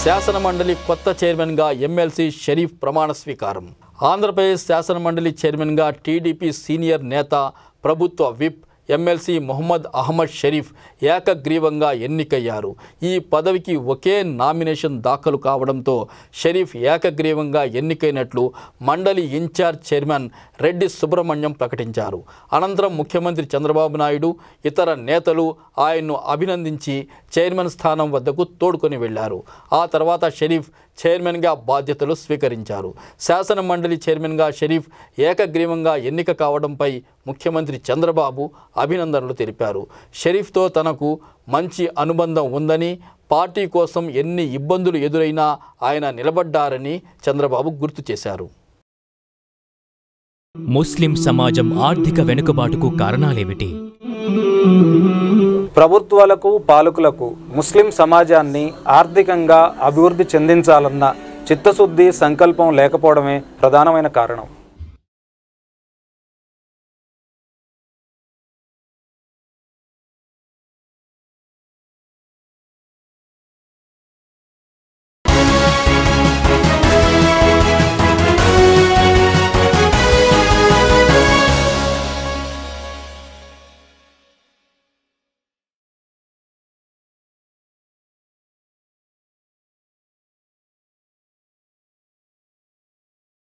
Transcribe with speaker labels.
Speaker 1: శాసనమండలి కొత్త చైర్మన్గా ఎమ్మెల్సీ షరీఫ్ ప్రమాణ స్వీకారం ఆంధ్రప్రదేశ్ శాసనమండలి చైర్మన్గా టీడీపీ సీనియర్ నేత ప్రభుత్వ విప్ ఎమ్మెల్సీ మొహమ్మద్ అహ్మద్ షరీఫ్ ఏకగ్రీవంగా ఎన్నికయ్యారు ఈ పదవికి ఒకే నామినేషన్ దాఖలు కావడంతో షరీఫ్ ఏకగ్రీవంగా ఎన్నికైనట్లు మండలి ఇన్ఛార్జ్ చైర్మన్ రెడ్డి సుబ్రహ్మణ్యం ప్రకటించారు అనంతరం ముఖ్యమంత్రి చంద్రబాబు నాయుడు ఇతర నేతలు ఆయన్ను అభినందించి చైర్మన్ స్థానం వద్దకు తోడుకొని వెళ్లారు ఆ తర్వాత షరీఫ్ చైర్మన్గా బాధ్యతలు స్వీకరించారు శాసన మండలి చైర్మన్గా షరీఫ్ ఏకగ్రీవంగా ఎన్నిక కావడంపై ముఖ్యమంత్రి చంద్రబాబు అభినందనలు తెలిపారు షరీఫ్తో తనకు మంచి అనుబంధం ఉందని పార్టీ కోసం ఎన్ని ఇబ్బందులు ఎదురైనా ఆయన నిలబడ్డారని చంద్రబాబు గుర్తు చేశారు
Speaker 2: ముస్లిం సమాజం ఆర్థిక వెనుకబాటుకు కారణాలేమిటి
Speaker 3: ప్రభుత్వాలకు పాలకులకు ముస్లిం సమాజాన్ని ఆర్థికంగా అభివృద్ధి చెందించాలన్న చిత్తశుద్ధి సంకల్పం లేకపోవడమే ప్రధానమైన కారణం